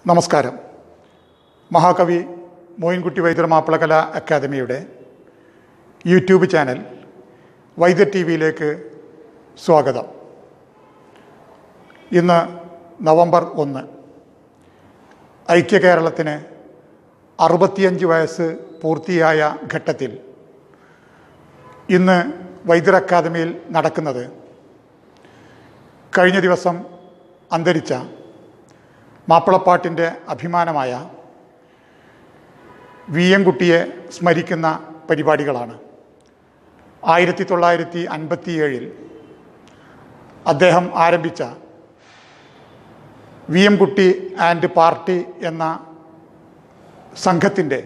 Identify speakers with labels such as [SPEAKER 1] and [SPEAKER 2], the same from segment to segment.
[SPEAKER 1] നമസ്കാരം മഹാകവി മോയിൻകുട്ടി വൈദ്യർ മാപ്പിളകല അക്കാദമിയുടെ യൂട്യൂബ് ചാനൽ വൈദ്യർ ടി വിയിലേക്ക് സ്വാഗതം ഇന്ന് നവംബർ ഒന്ന് ഐക്യ കേരളത്തിന് അറുപത്തിയഞ്ച് വയസ്സ് പൂർത്തിയായ ഘട്ടത്തിൽ ഇന്ന് വൈദ്യർ അക്കാദമിയിൽ നടക്കുന്നത് കഴിഞ്ഞ ദിവസം അന്തരിച്ച മാപ്പിളപ്പാട്ടിൻ്റെ അഭിമാനമായ വി എം കുട്ടിയെ സ്മരിക്കുന്ന പരിപാടികളാണ് ആയിരത്തി തൊള്ളായിരത്തി അൻപത്തിയേഴിൽ അദ്ദേഹം ആരംഭിച്ച V M Kutty and party എന്ന സംഘത്തിൻ്റെ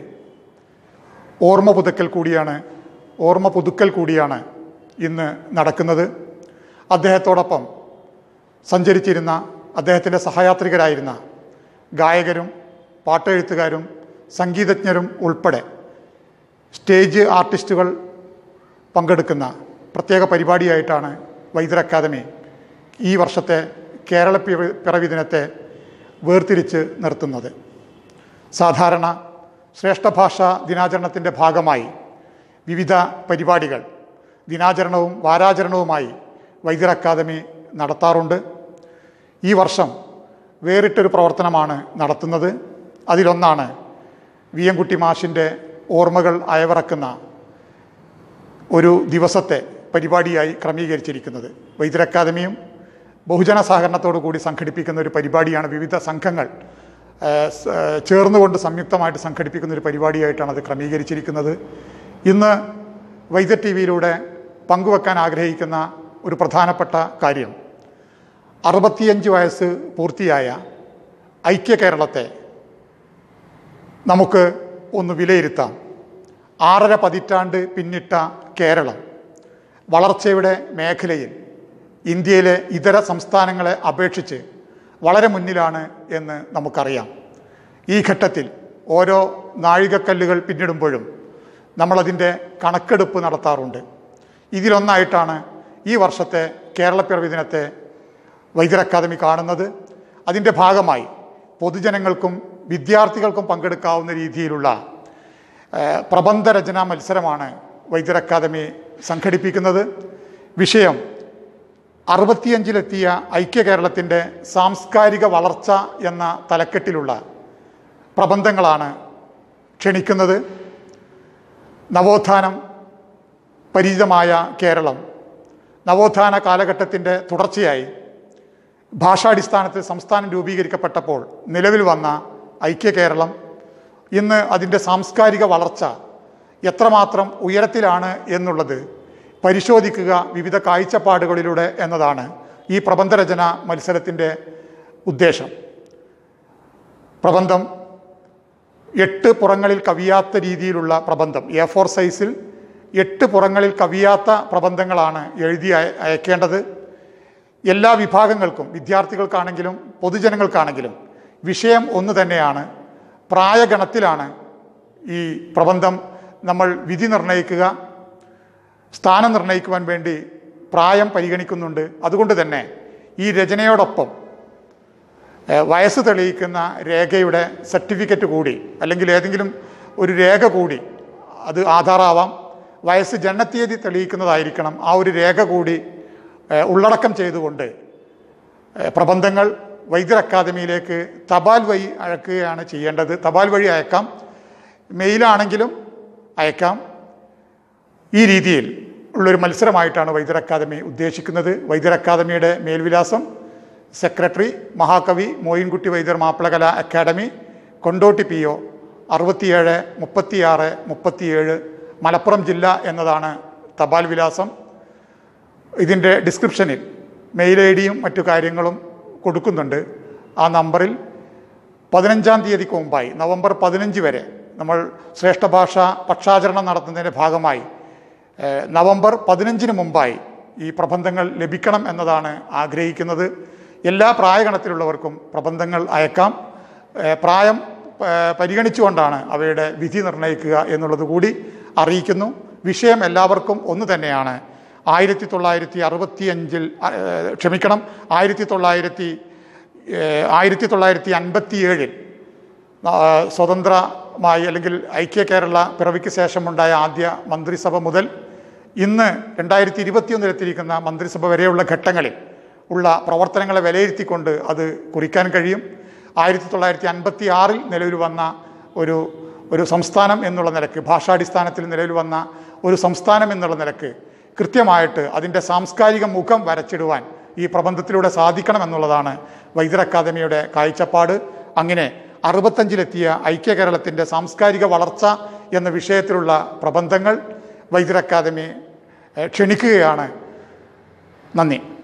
[SPEAKER 1] ഓർമ്മ പുതുക്കൽ കൂടിയാണ് ഓർമ്മ പുതുക്കൽ കൂടിയാണ് ഇന്ന് നടക്കുന്നത് അദ്ദേഹത്തോടൊപ്പം സഞ്ചരിച്ചിരുന്ന അദ്ദേഹത്തിൻ്റെ സഹയാത്രികരായിരുന്ന ഗായകരും പാട്ടെഴുത്തുകാരും സംഗീതജ്ഞരും ഉൾപ്പെടെ സ്റ്റേജ് ആർട്ടിസ്റ്റുകൾ പങ്കെടുക്കുന്ന പ്രത്യേക പരിപാടിയായിട്ടാണ് വൈദ്യർ അക്കാദമി ഈ വർഷത്തെ കേരള പിറ- പിറവി ദിനത്തെ വേർതിരിച്ച് നിർത്തുന്നത് സാധാരണ ശ്രേഷ്ഠഭാഷാ ദിനാചരണത്തിൻ്റെ ഭാഗമായി വിവിധ പരിപാടികൾ ദിനാചരണവും വാരാചരണവുമായി വൈദ്യർ അക്കാദമി നടത്താറുണ്ട് ഈ വർഷം വേറിട്ടൊരു പ്രവർത്തനമാണ് നടത്തുന്നത് അതിലൊന്നാണ് വി എം കുട്ടി മാഷിൻ്റെ ഓർമ്മകൾ അയവിറക്കുന്ന ഒരു ദിവസത്തെ പരിപാടിയായി ക്രമീകരിച്ചിരിക്കുന്നത് വൈദ്യർ അക്കാദമിയും ബഹുജന സഹകരണത്തോടു കൂടി സംഘടിപ്പിക്കുന്ന ഒരു പരിപാടിയാണ് വിവിധ സംഘങ്ങൾ ആ, സ്, ആ, ചേർന്നുകൊണ്ട് സംയുക്തമായിട്ട് സംഘടിപ്പിക്കുന്ന ഒരു പരിപാടിയായിട്ടാണ് അത് ക്രമീകരിച്ചിരിക്കുന്നത് ഇന്ന് വൈദ്യർ ടി വിയിലൂടെ പങ്കുവെക്കാൻ ആഗ്രഹിക്കുന്ന ഒരു പ്രധാനപ്പെട്ട കാര്യം അറുപത്തിയഞ്ച് വയസ്സ് പൂർത്തിയായ ഐക്യ കേരളത്തെ നമുക്ക് ഒന്ന് വിലയിരുത്താം ആറര പതിറ്റാണ്ട് പിന്നിട്ട കേരളം വളർച്ചയുടെ മേഖലയിൽ ഇന്ത്യയിലെ ഇതര സംസ്ഥാനങ്ങളെ അപേക്ഷിച്ച് വളരെ മുന്നിലാണ് എന്ന് നമുക്കറിയാം ഈ ഘട്ടത്തിൽ ഓരോ നാഴികക്കല്ലുകൾ പിന്നിടുമ്പോഴും നമ്മളതിൻ്റെ കണക്കെടുപ്പ് നടത്താറുണ്ട് ഇതിലൊന്നായിട്ടാണ് ഈ വർഷത്തെ കേരളപ്പിറവി ദിനത്തെ വൈദ്യർ അക്കാദമി കാണുന്നത് അതിൻ്റെ ഭാഗമായി പൊതുജനങ്ങൾക്കും വിദ്യാർത്ഥികൾക്കും പങ്കെടുക്കാവുന്ന രീതിയിലുള്ള ഏഹ്, പ്രബന്ധരചനാ മത്സരമാണ് വൈദ്യർ അക്കാദമി സംഘടിപ്പിക്കുന്നത് വിഷയം അറുപത്തിയഞ്ചിലെത്തിയ ഐക്യ കേരളത്തിൻ്റെ സാംസ്കാരിക വളർച്ച എന്ന തലക്കെട്ടിലുള്ള പ്രബന്ധങ്ങളാണ് ക്ഷണിക്കുന്നത് നവോത്ഥാനം പരിചിതമായ കേരളം നവോത്ഥാന കാലഘട്ടത്തിൻ്റെ തുടർച്ചയായി ഭാഷാടിസ്ഥാനത്തിൽ സംസ്ഥാനം രൂപീകരിക്കപ്പെട്ടപ്പോൾ നിലവിൽ വന്ന ഐക്യ കേരളം ഇന്ന് അതിൻ്റെ സാംസ്കാരിക വളർച്ച എത്രമാത്രം ഉയരത്തിലാണ് എന്നുള്ളത് പരിശോധിക്കുക വിവിധ കാഴ്ചപ്പാടുകളിലൂടെ എന്നതാണ് ഈ പ്രബന്ധരചന മത്സരത്തിൻ്റെ ഉദ്ദേശം പ്രബന്ധം എട്ട് പുറങ്ങളിൽ കവിയാത്ത രീതിയിലുള്ള പ്രബന്ധം എ ഫോർ സൈസിൽ എട്ട് പുറങ്ങളിൽ കവിയാത്ത പ്രബന്ധങ്ങളാണ് എഴുതി അയ- അയക്കേണ്ടത് എല്ലാ വിഭാഗങ്ങൾക്കും വിദ്യാർത്ഥികൾക്കാണെങ്കിലും പൊതുജനങ്ങൾക്കാണെങ്കിലും വിഷയം ഒന്ന് തന്നെയാണ് പ്രായഗണത്തിലാണ് ഈ പ്രബന്ധം നമ്മൾ വിധി നിർണ്ണയിക്കുക സ്ഥാനം നിർണ്ണയിക്കുവാൻ വേണ്ടി പ്രായം പരിഗണിക്കുന്നുണ്ട് അതുകൊണ്ട് തന്നെ ഈ രചനയോടൊപ്പം ഏഹ്, വയസ്സ് തെളിയിക്കുന്ന രേഖയുടെ സർട്ടിഫിക്കറ്റ് കൂടി അല്ലെങ്കിൽ ഏതെങ്കിലും ഒരു രേഖ കൂടി അത് ആധാറാവാം വയസ്സ് ജനനത്തീയതി തെളിയിക്കുന്നതായിരിക്കണം ആ ഒരു രേഖ കൂടി ഏഹ്, ഉള്ളടക്കം ചെയ്തുകൊണ്ട് ഏഹ്, പ്രബന്ധങ്ങൾ വൈദ്യർ അക്കാദമിയിലേക്ക് തപാൽ വഴി അയക്കുകയാണ് ചെയ്യേണ്ടത് തപാൽ വഴി അയക്കാം മെയിലാണെങ്കിലും അയക്കാം ഈ രീതിയിൽ ഉള്ളൊരു മത്സരമായിട്ടാണ് വൈദ്യർ അക്കാദമി ഉദ്ദേശിക്കുന്നത് വൈദ്യർ അക്കാദമിയുടെ മേൽവിലാസം സെക്രട്ടറി മഹാകവി Moyinkutty Vaidyar Mappilakala academy Kondotty P O അറുപത്തിയേഴ് മുപ്പത്തിയാറ് മുപ്പത്തിയേഴ് മലപ്പുറം ജില്ല എന്നതാണ് തപാൽ വിലാസം ഇതിൻ്റെ ഡിസ്ക്രിപ്ഷനിൽ മെയിൽ ഐ ഡിയും മറ്റു കാര്യങ്ങളും കൊടുക്കുന്നുണ്ട് ആ നമ്പറിൽ പതിനഞ്ചാം തീയതിക്ക് മുമ്പായി നവംബർ പതിനഞ്ച് വരെ നമ്മൾ ശ്രേഷ്ഠ ഭാഷ പക്ഷാചരണം നടത്തുന്നതിൻ്റെ ഭാഗമായി ഏഹ്, നവംബർ പതിനഞ്ചിന് മുമ്പായി ഈ പ്രബന്ധങ്ങൾ ലഭിക്കണം എന്നതാണ് ആഗ്രഹിക്കുന്നത് എല്ലാ പ്രായഗണത്തിലുള്ളവർക്കും പ്രബന്ധങ്ങൾ അയക്കാം ഏഹ്, പ്രായം ഏഹ്, പരിഗണിച്ചുകൊണ്ടാണ് അവയുടെ വിധി നിർണ്ണയിക്കുക എന്നുള്ളത് കൂടി അറിയിക്കുന്നു വിഷയം എല്ലാവർക്കും ഒന്ന് തന്നെയാണ് ആയിരത്തി തൊള്ളായിരത്തി അറുപത്തി അഞ്ചിൽ ക്ഷമിക്കണം ആയിരത്തി തൊള്ളായിരത്തി ഏഹ്, ആയിരത്തി തൊള്ളായിരത്തി അൻപത്തി ഏഴിൽ ആ, സ്വതന്ത്രമായി അല്ലെങ്കിൽ ഐക്യ കേരള പിറവിക്ക് ശേഷമുണ്ടായ ആദ്യ മന്ത്രിസഭ മുതൽ ഇന്ന് രണ്ടായിരത്തി ഇരുപത്തിയൊന്നിലെത്തിയിരിക്കുന്ന മന്ത്രിസഭ വരെയുള്ള ഘട്ടങ്ങളിൽ ഉള്ള പ്രവർത്തനങ്ങളെ വിലയിരുത്തിക്കൊണ്ട് അത് കുറിക്കാൻ കഴിയും ആയിരത്തി തൊള്ളായിരത്തി അൻപത്തി ആറിൽ നിലവിൽ വന്ന ഒരു ഒരു സംസ്ഥാനം എന്നുള്ള നിലക്ക് ഭാഷാടിസ്ഥാനത്തിൽ നിലവിൽ വന്ന ഒരു സംസ്ഥാനം എന്നുള്ള നിലക്ക് കൃത്യമായിട്ട് അതിൻ്റെ സാംസ്കാരിക മുഖം വരച്ചിടുവാൻ ഈ പ്രബന്ധത്തിലൂടെ സാധിക്കണം എന്നുള്ളതാണ് വൈദ്യർ അക്കാദമിയുടെ കാഴ്ചപ്പാട് അങ്ങനെ അറുപത്തഞ്ചിലെത്തിയ ഐക്യ കേരളത്തിൻ്റെ സാംസ്കാരിക വളർച്ച എന്ന വിഷയത്തിലുള്ള പ്രബന്ധങ്ങൾ വൈദ്യർ അക്കാദമി ഏഹ്, ക്ഷണിക്കുകയാണ് നന്ദി